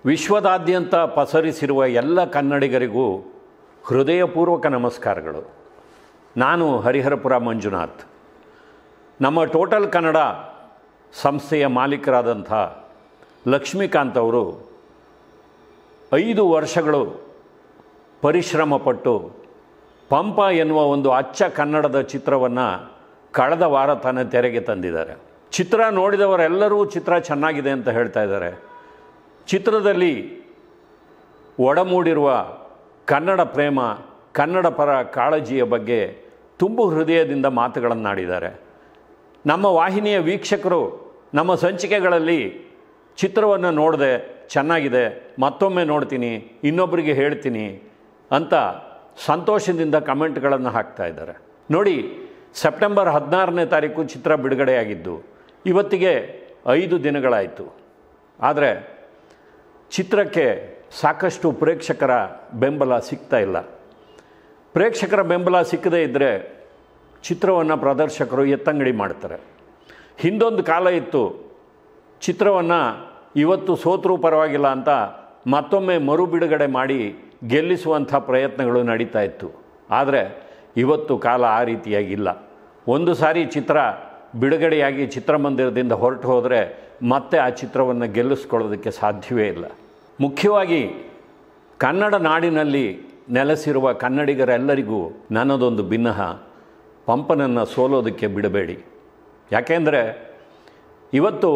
ವಿಶ್ವದಾದ್ಯಂತ ಪಸರಿಸಿರುವ ಎಲ್ಲ ಕನ್ನಡಿಗರಿಗೂ ಹೃದಯಪೂರ್ವಕ ನಮಸ್ಕಾರಗಳು ನಾನು ಹರಿಹರಪುರ ಮಂಜುನಾಥ್ ನಮ್ಮ ಟೋಟಲ್ ಕನ್ನಡ ಸಂಸ್ಥೆಯ ಮಾಲೀಕರಾದಂಥ ಲಕ್ಷ್ಮೀಕಾಂತ್ ಅವರು ಐದು ವರ್ಷಗಳು ಪರಿಶ್ರಮಪಟ್ಟು ಪಂಪ ಎನ್ನುವ ಒಂದು ಅಚ್ಚ ಕನ್ನಡದ ಚಿತ್ರವನ್ನು ಕಳೆದ ವಾರ ತಾನೇ ತೆರೆಗೆ ತಂದಿದ್ದಾರೆ ಚಿತ್ರ ನೋಡಿದವರೆಲ್ಲರೂ ಚಿತ್ರ ಚೆನ್ನಾಗಿದೆ ಅಂತ ಹೇಳ್ತಾ ಇದ್ದಾರೆ ಚಿತ್ರದಲ್ಲಿ ಒಡಮೂಡಿರುವ ಕನ್ನಡ ಪ್ರೇಮ ಕನ್ನಡ ಪರ ಕಾಳಜಿಯ ಬಗ್ಗೆ ತುಂಬು ಹೃದಯದಿಂದ ಮಾತುಗಳನ್ನಾಡಿದ್ದಾರೆ ನಮ್ಮ ವಾಹಿನಿಯ ವೀಕ್ಷಕರು ನಮ್ಮ ಸಂಚಿಕೆಗಳಲ್ಲಿ ಚಿತ್ರವನ್ನು ನೋಡಿದೆ ಚೆನ್ನಾಗಿದೆ ಮತ್ತೊಮ್ಮೆ ನೋಡ್ತೀನಿ ಇನ್ನೊಬ್ಬರಿಗೆ ಹೇಳ್ತೀನಿ ಅಂತ ಸಂತೋಷದಿಂದ ಕಮೆಂಟ್ಗಳನ್ನು ಹಾಕ್ತಾ ಇದ್ದಾರೆ ನೋಡಿ ಸೆಪ್ಟೆಂಬರ್ ಹದಿನಾರನೇ ತಾರೀಕು ಚಿತ್ರ ಬಿಡುಗಡೆಯಾಗಿದ್ದು ಇವತ್ತಿಗೆ ಐದು ದಿನಗಳಾಯಿತು ಆದರೆ ಚಿತ್ರಕ್ಕೆ ಸಾಕಷ್ಟು ಪ್ರೇಕ್ಷಕರ ಬೆಂಬಲ ಸಿಗ್ತಾ ಇಲ್ಲ ಪ್ರೇಕ್ಷಕರ ಬೆಂಬಲ ಸಿಕ್ಕದೇ ಇದ್ದರೆ ಚಿತ್ರವನ್ನು ಪ್ರದರ್ಶಕರು ಎತ್ತಂಗಡಿ ಮಾಡ್ತಾರೆ ಹಿಂದೊಂದು ಕಾಲ ಇತ್ತು ಚಿತ್ರವನ್ನು ಇವತ್ತು ಸೋತರೂ ಪರವಾಗಿಲ್ಲ ಅಂತ ಮತ್ತೊಮ್ಮೆ ಮರು ಬಿಡುಗಡೆ ಮಾಡಿ ಗೆಲ್ಲಿಸುವಂಥ ಪ್ರಯತ್ನಗಳು ನಡೀತಾ ಇತ್ತು ಆದರೆ ಇವತ್ತು ಕಾಲ ಆ ರೀತಿಯಾಗಿಲ್ಲ ಒಂದು ಸಾರಿ ಚಿತ್ರ ಬಿಡುಗಡೆಯಾಗಿ ಚಿತ್ರಮಂದಿರದಿಂದ ಹೊರಟು ಹೋದರೆ ಮತ್ತೆ ಆ ಚಿತ್ರವನ್ನು ಗೆಲ್ಲಿಸ್ಕೊಳ್ಳೋದಕ್ಕೆ ಸಾಧ್ಯವೇ ಇಲ್ಲ ಮುಖ್ಯವಾಗಿ ಕನ್ನಡ ನಾಡಿನಲ್ಲಿ ನೆಲೆಸಿರುವ ಕನ್ನಡಿಗರೆಲ್ಲರಿಗೂ ನನ್ನದೊಂದು ಭಿನ್ನಹ ಪಂಪನನ್ನು ಸೋಲೋದಕ್ಕೆ ಬಿಡಬೇಡಿ ಯಾಕೆಂದರೆ ಇವತ್ತು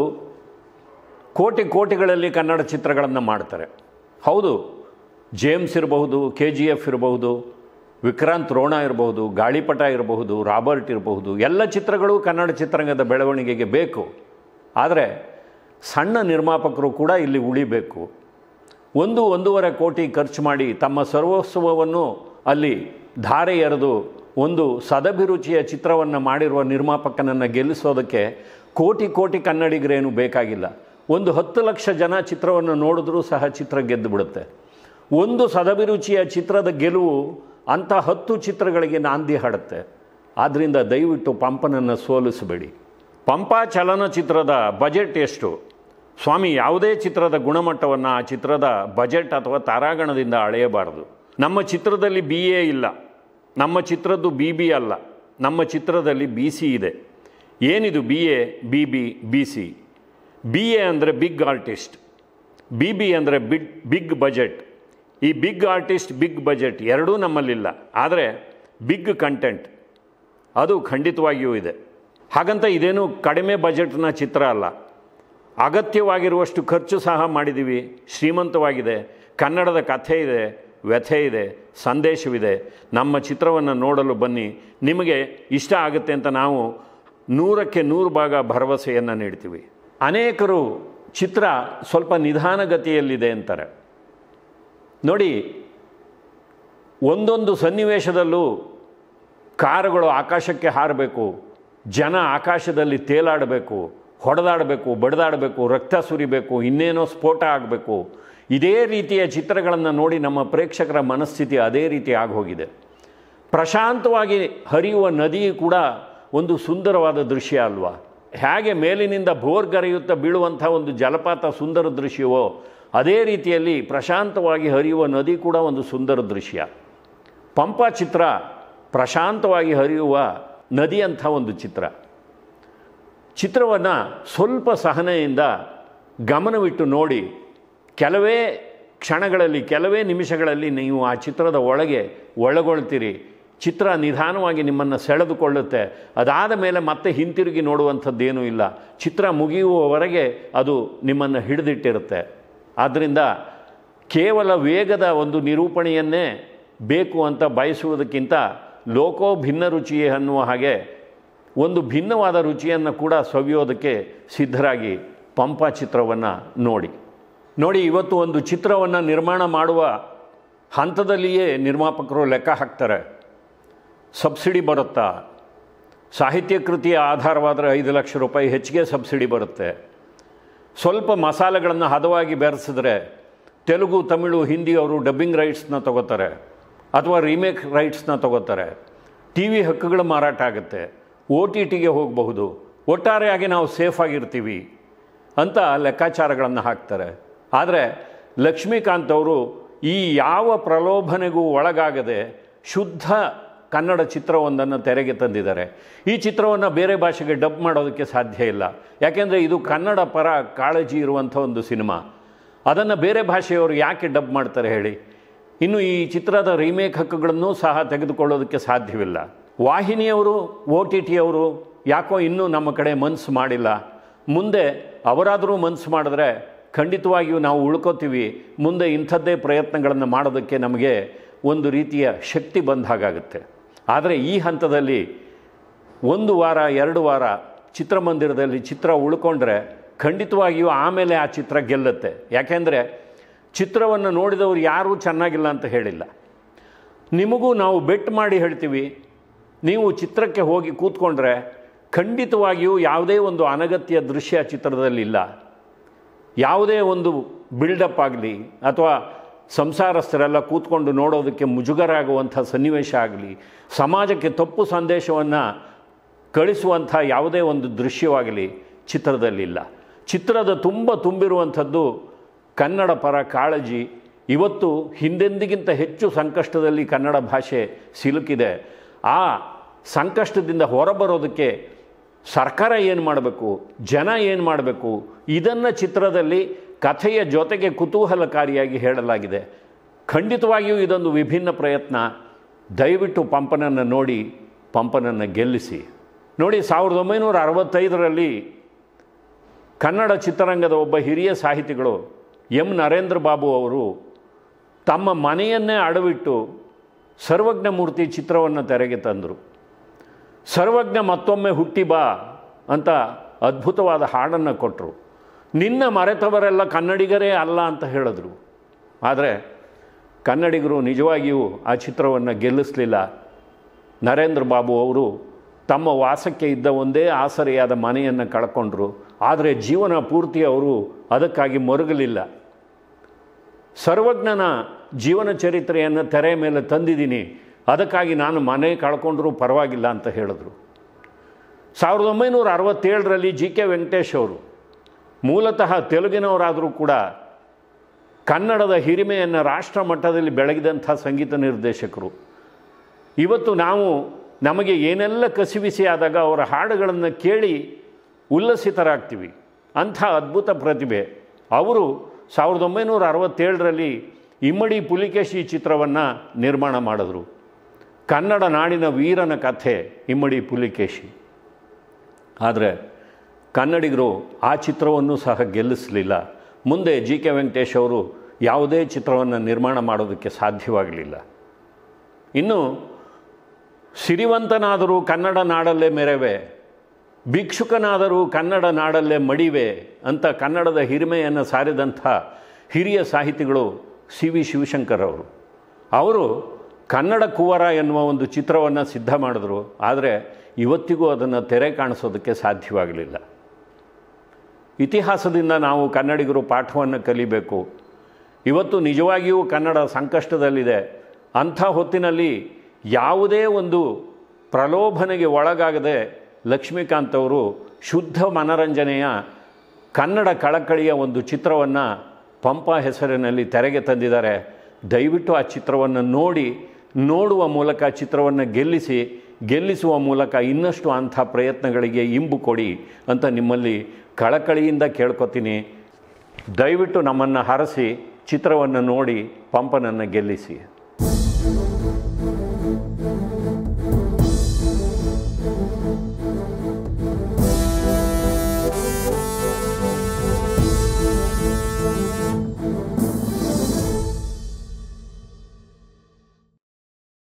ಕೋಟಿ ಕೋಟಿಗಳಲ್ಲಿ ಕನ್ನಡ ಚಿತ್ರಗಳನ್ನು ಮಾಡ್ತಾರೆ ಹೌದು ಜೇಮ್ಸ್ ಇರಬಹುದು ಕೆ ಜಿ ಎಫ್ ಇರಬಹುದು ವಿಕ್ರಾಂತ್ ರೋಣ ಇರಬಹುದು ಗಾಳಿಪಟ ಇರಬಹುದು ರಾಬರ್ಟ್ ಇರಬಹುದು ಎಲ್ಲ ಚಿತ್ರಗಳು ಕನ್ನಡ ಚಿತ್ರರಂಗದ ಬೆಳವಣಿಗೆಗೆ ಬೇಕು ಆದರೆ ಸಣ್ಣ ನಿರ್ಮಾಪಕರು ಕೂಡ ಇಲ್ಲಿ ಉಳಿಬೇಕು ಒಂದು ಒಂದೂವರೆ ಕೋಟಿ ಖರ್ಚು ಮಾಡಿ ತಮ್ಮ ಸರ್ವಸ್ವವನ್ನು ಅಲ್ಲಿ ಧಾರೆ ಎರೆದು ಒಂದು ಸದಭಿರುಚಿಯ ಚಿತ್ರವನ್ನು ಮಾಡಿರುವ ನಿರ್ಮಾಪಕನನ್ನು ಗೆಲ್ಲಿಸೋದಕ್ಕೆ ಕೋಟಿ ಕೋಟಿ ಕನ್ನಡಿಗರೇನು ಬೇಕಾಗಿಲ್ಲ ಒಂದು ಹತ್ತು ಲಕ್ಷ ಜನ ಚಿತ್ರವನ್ನು ನೋಡಿದ್ರೂ ಸಹ ಚಿತ್ರ ಗೆದ್ದು ಬಿಡುತ್ತೆ ಒಂದು ಸದಭಿರುಚಿಯ ಚಿತ್ರದ ಗೆಲುವು ಅಂಥ ಹತ್ತು ಚಿತ್ರಗಳಿಗೆ ನಾಂದಿ ಹಾಡುತ್ತೆ ಆದ್ದರಿಂದ ದಯವಿಟ್ಟು ಪಂಪನನ್ನು ಸೋಲಿಸಬೇಡಿ ಪಂಪ ಚಲನಚಿತ್ರದ ಬಜೆಟ್ ಎಷ್ಟು ಸ್ವಾಮಿ ಯಾವುದೇ ಚಿತ್ರದ ಗುಣಮಟ್ಟವನ್ನು ಆ ಚಿತ್ರದ ಬಜೆಟ್ ಅಥವಾ ತಾರಾಗಣದಿಂದ ಅಳೆಯಬಾರದು ನಮ್ಮ ಚಿತ್ರದಲ್ಲಿ ಬಿ ಎ ಇಲ್ಲ ನಮ್ಮ ಚಿತ್ರದ್ದು ಬಿ ಬಿ ಅಲ್ಲ ನಮ್ಮ ಚಿತ್ರದಲ್ಲಿ ಬಿ ಸಿ ಇದೆ ಏನಿದು B A B B B C B A ಅಂದರೆ ಬಿಗ್ ಆರ್ಟಿಸ್ಟ್ ಬಿ ಬಿ ಅಂದರೆ ಬಿಗ್ ಬಿಗ್ ಬಜೆಟ್ ಈ ಬಿಗ್ ಆರ್ಟಿಸ್ಟ್ ಬಿಗ್ ಬಜೆಟ್ ಎರಡೂ ನಮ್ಮಲ್ಲಿಲ್ಲ ಆದರೆ ಬಿಗ್ ಕಂಟೆಂಟ್ ಅದು ಖಂಡಿತವಾಗಿಯೂ ಇದೆ ಹಾಗಂತ ಇದೇನು ಕಡಿಮೆ ಬಜೆಟ್ನ ಚಿತ್ರ ಅಲ್ಲ ಅಗತ್ಯವಾಗಿರುವಷ್ಟು ಖರ್ಚು ಸಹ ಮಾಡಿದ್ದೀವಿ ಶ್ರೀಮಂತವಾಗಿದೆ ಕನ್ನಡದ ಕಥೆ ಇದೆ ವ್ಯಥೆ ಇದೆ ಸಂದೇಶವಿದೆ ನಮ್ಮ ಚಿತ್ರವನ್ನು ನೋಡಲು ಬನ್ನಿ ನಿಮಗೆ ಇಷ್ಟ ಆಗುತ್ತೆ ಅಂತ ನಾವು ನೂರಕ್ಕೆ ನೂರು ಭಾಗ ಭರವಸೆಯನ್ನು ನೀಡ್ತೀವಿ ಅನೇಕರು ಚಿತ್ರ ಸ್ವಲ್ಪ ನಿಧಾನಗತಿಯಲ್ಲಿದೆ ಅಂತಾರೆ ನೋಡಿ ಒಂದೊಂದು ಸನ್ನಿವೇಶದಲ್ಲೂ ಕಾರುಗಳು ಆಕಾಶಕ್ಕೆ ಹಾರಬೇಕು ಜನ ಆಕಾಶದಲ್ಲಿ ತೇಲಾಡಬೇಕು ಹೊಡೆದಾಡಬೇಕು ಬಡಿದಾಡಬೇಕು ರಕ್ತ ಸುರಿಬೇಕು ಇನ್ನೇನೋ ಸ್ಫೋಟ ಆಗಬೇಕು ಇದೇ ರೀತಿಯ ಚಿತ್ರಗಳನ್ನು ನೋಡಿ ನಮ್ಮ ಪ್ರೇಕ್ಷಕರ ಮನಸ್ಥಿತಿ ಅದೇ ರೀತಿ ಆಗೋಗಿದೆ ಪ್ರಶಾಂತವಾಗಿ ಹರಿಯುವ ನದಿ ಕೂಡ ಒಂದು ಸುಂದರವಾದ ದೃಶ್ಯ ಅಲ್ವಾ ಹೇಗೆ ಮೇಲಿನಿಂದ ಬೋರ್ಗರೆಯುತ್ತಾ ಬೀಳುವಂಥ ಒಂದು ಜಲಪಾತ ಸುಂದರ ದೃಶ್ಯವೋ ಅದೇ ರೀತಿಯಲ್ಲಿ ಪ್ರಶಾಂತವಾಗಿ ಹರಿಯುವ ನದಿ ಕೂಡ ಒಂದು ಸುಂದರ ದೃಶ್ಯ ಪಂಪ ಚಿತ್ರ ಪ್ರಶಾಂತವಾಗಿ ಹರಿಯುವ ನದಿಯಂಥ ಒಂದು ಚಿತ್ರ ಚಿತ್ರವನ್ನು ಸ್ವಲ್ಪ ಸಹನೆಯಿಂದ ಗಮನವಿಟ್ಟು ನೋಡಿ ಕೆಲವೇ ಕ್ಷಣಗಳಲ್ಲಿ ಕೆಲವೇ ನಿಮಿಷಗಳಲ್ಲಿ ನೀವು ಆ ಚಿತ್ರದ ಒಳಗೆ ಒಳಗೊಳ್ತೀರಿ ಚಿತ್ರ ನಿಧಾನವಾಗಿ ನಿಮ್ಮನ್ನು ಸೆಳೆದುಕೊಳ್ಳುತ್ತೆ ಅದಾದ ಮೇಲೆ ಮತ್ತೆ ಹಿಂತಿರುಗಿ ನೋಡುವಂಥದ್ದೇನೂ ಇಲ್ಲ ಚಿತ್ರ ಮುಗಿಯುವವರೆಗೆ ಅದು ನಿಮ್ಮನ್ನು ಹಿಡಿದಿಟ್ಟಿರುತ್ತೆ ಆದ್ದರಿಂದ ಕೇವಲ ವೇಗದ ಒಂದು ನಿರೂಪಣೆಯನ್ನೇ ಬೇಕು ಅಂತ ಬಯಸುವುದಕ್ಕಿಂತ ಲೋಕೋ ಭಿನ್ನ ರುಚಿಯೇ ಅನ್ನುವ ಹಾಗೆ ಒಂದು ಭಿನ್ನವಾದ ರುಚಿಯನ್ನು ಕೂಡ ಸವಿಯೋದಕ್ಕೆ ಸಿದ್ಧರಾಗಿ ಪಂಪ ಚಿತ್ರವನ್ನು ನೋಡಿ ನೋಡಿ ಇವತ್ತು ಒಂದು ಚಿತ್ರವನ್ನು ನಿರ್ಮಾಣ ಮಾಡುವ ಹಂತದಲ್ಲಿಯೇ ನಿರ್ಮಾಪಕರು ಲೆಕ್ಕ ಹಾಕ್ತಾರೆ ಸಬ್ಸಿಡಿ ಬರುತ್ತಾ ಸಾಹಿತ್ಯ ಕೃತಿಯ ಆಧಾರವಾದರೆ ಐದು ಲಕ್ಷ ರೂಪಾಯಿ ಹೆಚ್ಚಿಗೆ ಸಬ್ಸಿಡಿ ಬರುತ್ತೆ ಸ್ವಲ್ಪ ಮಸಾಲೆಗಳನ್ನು ಹದವಾಗಿ ಬೆರೆಸಿದ್ರೆ ತೆಲುಗು ತಮಿಳು ಹಿಂದಿ ಅವರು ಡಬ್ಬಿಂಗ್ ರೈಟ್ಸ್ನ ತಗೋತಾರೆ ಅಥವಾ ರೀಮೇಕ್ ರೈಟ್ಸ್ನ ತಗೋತಾರೆ ಟಿ ವಿ ಹಕ್ಕುಗಳು ಮಾರಾಟ ಆಗುತ್ತೆ ಓ ಟಿ ಟಿಗೆ ಹೋಗಬಹುದು ಒಟ್ಟಾರೆಯಾಗಿ ನಾವು ಸೇಫ್ ಆಗಿರ್ತೀವಿ ಅಂತ ಲೆಕ್ಕಾಚಾರಗಳನ್ನು ಹಾಕ್ತಾರೆ ಆದರೆ ಲಕ್ಷ್ಮೀಕಾಂತ್ ಅವರು ಈ ಯಾವ ಪ್ರಲೋಭನೆಗೂ ಒಳಗಾಗದೆ ಶುದ್ಧ ಕನ್ನಡ ಚಿತ್ರವೊಂದನ್ನು ತೆರೆಗೆ ತಂದಿದ್ದಾರೆ ಈ ಚಿತ್ರವನ್ನು ಬೇರೆ ಭಾಷೆಗೆ ಡಬ್ ಮಾಡೋದಕ್ಕೆ ಸಾಧ್ಯ ಇಲ್ಲ ಯಾಕೆಂದರೆ ಇದು ಕನ್ನಡ ಪರ ಕಾಳಜಿ ಇರುವಂಥ ಒಂದು ಸಿನಿಮಾ ಅದನ್ನು ಬೇರೆ ಭಾಷೆಯವರು ಯಾಕೆ ಡಬ್ ಮಾಡ್ತಾರೆ ಹೇಳಿ ಇನ್ನು ಈ ಚಿತ್ರದ ರೀಮೇಕ್ ಹಕ್ಕುಗಳನ್ನು ಸಹ ತೆಗೆದುಕೊಳ್ಳೋದಕ್ಕೆ ಸಾಧ್ಯವಿಲ್ಲ ವಾಹಿನಿಯವರು ಒ ಟಿ ಟಿಯವರು ಯಾಕೋ ಇನ್ನೂ ನಮ್ಮ ಕಡೆ ಮನಸ್ಸು ಮಾಡಿಲ್ಲ ಮುಂದೆ ಅವರಾದರೂ ಮನಸ್ಸು ಮಾಡಿದ್ರೆ ಖಂಡಿತವಾಗಿಯೂ ನಾವು ಉಳ್ಕೋತೀವಿ ಮುಂದೆ ಇಂಥದ್ದೇ ಪ್ರಯತ್ನಗಳನ್ನು ಮಾಡೋದಕ್ಕೆ ನಮಗೆ ಒಂದು ರೀತಿಯ ಶಕ್ತಿ ಬಂದ ಹಾಗಾಗುತ್ತೆ ಆದರೆ ಈ ಹಂತದಲ್ಲಿ ಒಂದು ವಾರ ಎರಡು ವಾರ ಚಿತ್ರಮಂದಿರದಲ್ಲಿ ಚಿತ್ರ ಉಳ್ಕೊಂಡ್ರೆ ಖಂಡಿತವಾಗಿಯೂ ಆಮೇಲೆ ಆ ಚಿತ್ರ ಗೆಲ್ಲುತ್ತೆ ಯಾಕೆಂದರೆ ಚಿತ್ರವನ್ನು ನೋಡಿದವರು ಯಾರೂ ಚೆನ್ನಾಗಿಲ್ಲ ಅಂತ ಹೇಳಿಲ್ಲ ನಿಮಗೂ ನಾವು ಬೆಟ್ ಮಾಡಿ ಹೇಳ್ತೀವಿ ನೀವು ಚಿತ್ರಕ್ಕೆ ಹೋಗಿ ಕೂತ್ಕೊಂಡ್ರೆ ಖಂಡಿತವಾಗಿಯೂ ಯಾವುದೇ ಒಂದು ಅನಗತ್ಯ ದೃಶ್ಯ ಚಿತ್ರದಲ್ಲಿಲ್ಲ ಯಾವುದೇ ಒಂದು ಬಿಲ್ಡಪ್ ಆಗಲಿ ಅಥವಾ ಸಂಸಾರಸ್ಥರೆಲ್ಲ ಕೂತ್ಕೊಂಡು ನೋಡೋದಕ್ಕೆ ಮುಜುಗರ ಆಗುವಂಥ ಸನ್ನಿವೇಶ ಆಗಲಿ ಸಮಾಜಕ್ಕೆ ತಪ್ಪು ಸಂದೇಶವನ್ನು ಕಳಿಸುವಂಥ ಯಾವುದೇ ಒಂದು ದೃಶ್ಯವಾಗಲಿ ಚಿತ್ರದಲ್ಲಿಲ್ಲ ಚಿತ್ರದ ತುಂಬ ತುಂಬಿರುವಂಥದ್ದು ಕನ್ನಡ ಪರ ಕಾಳಜಿ ಇವತ್ತು ಹಿಂದೆಂದಿಗಿಂತ ಹೆಚ್ಚು ಸಂಕಷ್ಟದಲ್ಲಿ ಕನ್ನಡ ಭಾಷೆ ಸಿಲುಕಿದೆ ಆ ಸಂಕಷ್ಟದಿಂದ ಹೊರಬರೋದಕ್ಕೆ ಸರ್ಕಾರ ಏನು ಮಾಡಬೇಕು ಜನ ಏನು ಮಾಡಬೇಕು ಇದನ್ನು ಚಿತ್ರದಲ್ಲಿ ಕಥೆಯ ಜೊತೆಗೆ ಕುತೂಹಲಕಾರಿಯಾಗಿ ಹೇಳಲಾಗಿದೆ ಖಂಡಿತವಾಗಿಯೂ ಇದೊಂದು ವಿಭಿನ್ನ ಪ್ರಯತ್ನ ದಯವಿಟ್ಟು ಪಂಪನನ್ನು ನೋಡಿ ಪಂಪನನ್ನು ಗೆಲ್ಲಿಸಿ ನೋಡಿ ಸಾವಿರದ ಒಂಬೈನೂರ ಅರವತ್ತೈದರಲ್ಲಿ ಕನ್ನಡ ಚಿತ್ರರಂಗದ ಒಬ್ಬ ಹಿರಿಯ ಸಾಹಿತಿಗಳು ಎಂ ನರೇಂದ್ರ ಬಾಬು ಅವರು ತಮ್ಮ ಮನೆಯನ್ನೇ ಅಡವಿಟ್ಟು ಸರ್ವಜ್ಞ ಮೂರ್ತಿ ಚಿತ್ರವನ್ನು ತೆರೆಗೆ ತಂದರು ಸರ್ವಜ್ಞ ಮತ್ತೊಮ್ಮೆ ಹುಟ್ಟಿ ಬಾ ಅಂತ ಅದ್ಭುತವಾದ ಹಾಡನ್ನು ಕೊಟ್ಟರು ನಿನ್ನ ಮರೆತವರೆಲ್ಲ ಕನ್ನಡಿಗರೇ ಅಲ್ಲ ಅಂತ ಹೇಳಿದ್ರು ಆದರೆ ಕನ್ನಡಿಗರು ನಿಜವಾಗಿಯೂ ಆ ಚಿತ್ರವನ್ನು ಗೆಲ್ಲಿಸಲಿಲ್ಲ ನರೇಂದ್ರ ಬಾಬು ಅವರು ತಮ್ಮ ವಾಸಕ್ಕೆ ಇದ್ದ ಒಂದೇ ಆಸರೆಯಾದ ಮನೆಯನ್ನು ಕಳ್ಕೊಂಡ್ರು ಆದರೆ ಜೀವನ ಪೂರ್ತಿ ಅವರು ಅದಕ್ಕಾಗಿ ಮರುಗಲಿಲ್ಲ ಸರ್ವಜ್ಞನ ಜೀವನ ಚರಿತ್ರೆಯನ್ನು ತೆರೆ ಮೇಲೆ ತಂದಿದ್ದೀನಿ ಅದಕ್ಕಾಗಿ ನಾನು ಮನೆ ಕಳ್ಕೊಂಡ್ರೂ ಪರವಾಗಿಲ್ಲ ಅಂತ ಹೇಳಿದ್ರು ಸಾವಿರದ ಒಂಬೈನೂರ ಅರವತ್ತೇಳರಲ್ಲಿ ಜಿ ಕೆ ವೆಂಕಟೇಶ್ ಅವರು ಮೂಲತಃ ತೆಲುಗಿನವರಾದರೂ ಕೂಡ ಕನ್ನಡದ ಹಿರಿಮೆಯನ್ನು ರಾಷ್ಟ್ರ ಮಟ್ಟದಲ್ಲಿ ಬೆಳಗಿದಂಥ ಸಂಗೀತ ನಿರ್ದೇಶಕರು ಇವತ್ತು ನಾವು ನಮಗೆ ಏನೆಲ್ಲ ಕಸಿವಿಸಿ ಆದಾಗ ಅವರ ಹಾಡುಗಳನ್ನು ಕೇಳಿ ಉಲ್ಲಸಿತರಾಗ್ತೀವಿ ಅಂಥ ಅದ್ಭುತ ಪ್ರತಿಭೆ ಅವರು ಸಾವಿರದ ಒಂಬೈನೂರ ಅರವತ್ತೇಳರಲ್ಲಿ ಇಮ್ಮಡಿ ಪುಲಿಕೇಶಿ ಚಿತ್ರವನ್ನು ನಿರ್ಮಾಣ ಮಾಡಿದ್ರು ಕನ್ನಡ ನಾಡಿನ ವೀರನ ಕಥೆ ಇಮ್ಮಡಿ ಪುಲಿಕೇಶಿ ಆದರೆ ಕನ್ನಡಿಗರು ಆ ಚಿತ್ರವನ್ನು ಸಹ ಗೆಲ್ಲಿಸಲಿಲ್ಲ ಮುಂದೆ ಜಿ ಕೆ ವೆಂಕಟೇಶ್ ಅವರು ಯಾವುದೇ ಚಿತ್ರವನ್ನು ನಿರ್ಮಾಣ ಮಾಡೋದಕ್ಕೆ ಸಾಧ್ಯವಾಗಲಿಲ್ಲ ಇನ್ನು ಸಿರಿವಂತನಾದರೂ ಕನ್ನಡ ನಾಡಲ್ಲೇ ಮೆರೆವೆ ಭಿಕ್ಷುಕನಾದರೂ ಕನ್ನಡ ನಾಡಲ್ಲೇ ಮಡಿವೆ ಅಂತ ಕನ್ನಡದ ಹಿರಿಮೆಯನ್ನು ಸಾರಿದಂಥ ಹಿರಿಯ ಸಾಹಿತಿಗಳು ಸಿ ವಿ ಶಿವಶಂಕರ್ ಅವರು ಅವರು ಕನ್ನಡ ಕುವರ ಎನ್ನುವ ಒಂದು ಚಿತ್ರವನ್ನು ಸಿದ್ಧ ಮಾಡಿದ್ರು ಆದರೆ ಇವತ್ತಿಗೂ ಅದನ್ನು ತೆರೆ ಕಾಣಿಸೋದಕ್ಕೆ ಸಾಧ್ಯವಾಗಲಿಲ್ಲ ಇತಿಹಾಸದಿಂದ ನಾವು ಕನ್ನಡಿಗರು ಪಾಠವನ್ನು ಕಲಿಬೇಕು ಇವತ್ತು ನಿಜವಾಗಿಯೂ ಕನ್ನಡ ಸಂಕಷ್ಟದಲ್ಲಿದೆ ಅಂಥ ಹೊತ್ತಿನಲ್ಲಿ ಯಾವುದೇ ಒಂದು ಪ್ರಲೋಭನೆಗೆ ಒಳಗಾಗದೆ ಲಕ್ಷ್ಮೀಕಾಂತ್ ಅವರು ಶುದ್ಧ ಮನರಂಜನೆಯ ಕನ್ನಡ ಕಳಕಳಿಯ ಒಂದು ಚಿತ್ರವನ್ನು ಪಂಪ ಹೆಸರಿನಲ್ಲಿ ತೆರೆಗೆ ತಂದಿದ್ದಾರೆ ದಯವಿಟ್ಟು ಆ ಚಿತ್ರವನ್ನು ನೋಡಿ ನೋಡುವ ಮೂಲಕ ಚಿತ್ರವನ್ನು ಗೆಲ್ಲಿಸಿ ಗೆಲ್ಲಿಸುವ ಮೂಲಕ ಇನ್ನಷ್ಟು ಅಂಥ ಪ್ರಯತ್ನಗಳಿಗೆ ಇಂಬು ಕೊಡಿ ಅಂತ ನಿಮ್ಮಲ್ಲಿ ಕಳಕಳಿಯಿಂದ ಕೇಳ್ಕೊತೀನಿ ದಯವಿಟ್ಟು ನಮ್ಮನ್ನು ಹರಸಿ ಚಿತ್ರವನ್ನು ನೋಡಿ ಪಂಪನನ್ನು ಗೆಲ್ಲಿಸಿ